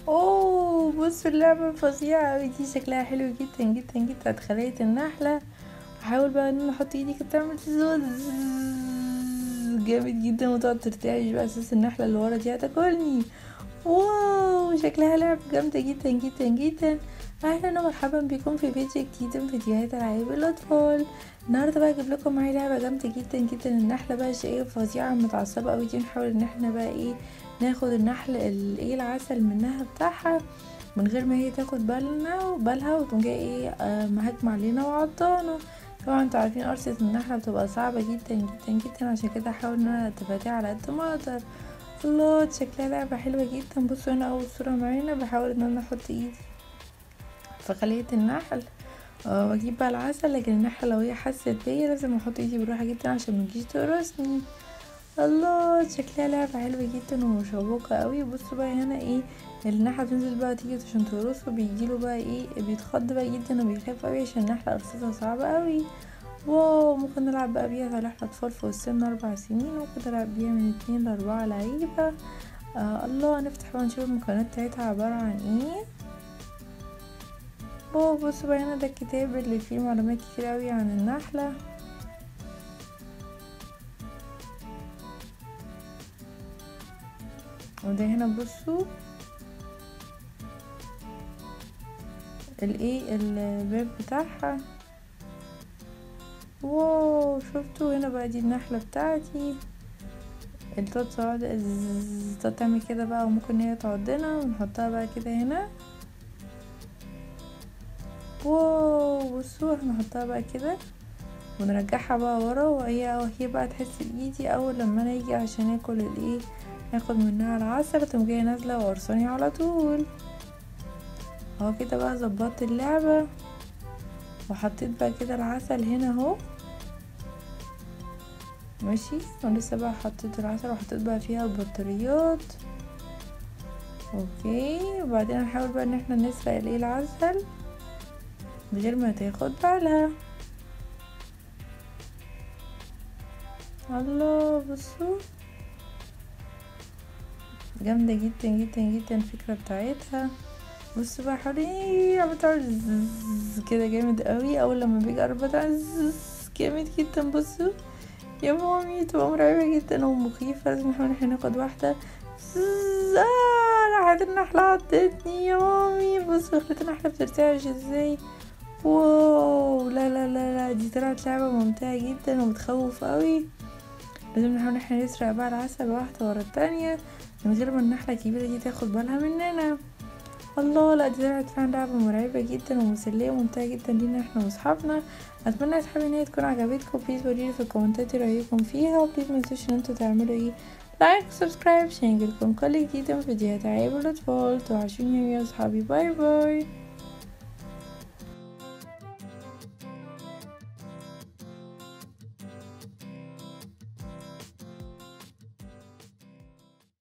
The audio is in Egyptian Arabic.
اوه بصوا اللعبة فظيعة اوي دي شكلها حلو جدا جدا جدا اتخليت النحلة احاول بقى ان انا احط ايدي كده تعمل زوز جامد جدا وتقعد ترتعش بقى اساس النحلة اللي ورا دي هتاكلني واو شكلها لعبة جامدة جدا جدا جدا اهلا ومرحبا بكم في فيديو جديد من فيديوهات العاب الاطفال النهارده بقى اجيب لكم معايا لعبه جامده جدا جدا النحله بقى شقيه فظيعه متعصبه قوي دي نحاول ان احنا بقى ايه ناخد النحل ايه العسل منها بتاعها من غير ما هي تاخد بالنا وبالها وتقوم جايه ايه آه مهاجمه علينا وعضانا طبعا انتوا عارفين قرصة النحلة بتبقى صعبة جدا جدا جدا عشان كده هحاول ان انا اتفاداها على قد ما اقدر الله شكلها لعبة حلوة جدا بصوا هنا اول صورة معانا بحاول ان انا احط ايدي في خلية النحل اه واجيب بقى العسل لكن النحلة لو هي حست بيا لازم احط ايدي بالراحة جدا عشان متجيش تقرصني الله شكلها لعبة حلوة جدا ومشوقة قوي بصوا بقى هنا ايه النحلة بتنزل بقى تيجي عشان تقرصه بيجيله بقى ايه بيتخض بقى جدا وبيخاف قوي عشان النحلة قرصتها صعبة قوي واو ممكن نلعب بقى بيها سلاح اطفال فوق السن اربع سنين ممكن نلعب بيها من اتنين لاربعة لعيبة آه الله نفتح بقى نشوف المكونات بتاعتها عبارة عن ايه اوه بصوا بقى هنا ده الكتاب اللي فيه معلومات كتير اوي عن النحلة وده هنا بصوا الايه الباب بتاعها واو شفتوا هنا بقى دي النحلة بتاعتي اللي تقعد تقعد تعمل كده بقى وممكن هي تعضنا ونحطها بقى كده هنا واو بصوا هنحطها بقى كده ونرجعها بقى ورا وهي وهي بقى تحس بايدي اول لما انا اجي عشان اكل الايه اخد منها العسل تقوم جايه نازله وقرصاني على طول اهو كده بقى ظبطت اللعبه وحطيت بقى كده العسل هنا اهو ماشي ولسه بقى حطيت العسل وحطيت بقى فيها البطاريات اوكي وبعدين هنحاول بقى ان احنا نسرق الايه العسل من غير ما تاخد بالها الله بصوا جامدة جدا جدا جدا الفكرة بتاعتها بصوا بقى حوالي عم تعمل كده جامد قوي اول لما بيجي قرب جامد جدا بصوا يا مامي تبقى مرعبة جدا ومخيفة لازم نحاول احنا ناخد واحدة راحت النحلة عضتني يا مامي بصوا خلت النحلة بترتعش ازاي واو لا لا لا لا دي طلعت لعبة ممتعة جدا وبتخوف قوي لازم نحاول احنا نسرق بقى العسل واحدة ورا التانية من غير ما النحلة الكبيرة دي تاخد بالها مننا الله لا دي طلعت فعلا لعبة مرعبة جدا ومسلية وممتعة جدا لينا احنا واصحابنا اتمنى اصحابي ان هي تكون عجبتكم بليز قوليلي في الكومنتات رايكم فيها وبليز متنسوش ان انتوا تعملوا ايه لايك وسبسكرايب عشان يجيلكم كل جديد من فيديوهات عيب الاطفال توحشوني يا اصحابي باي باي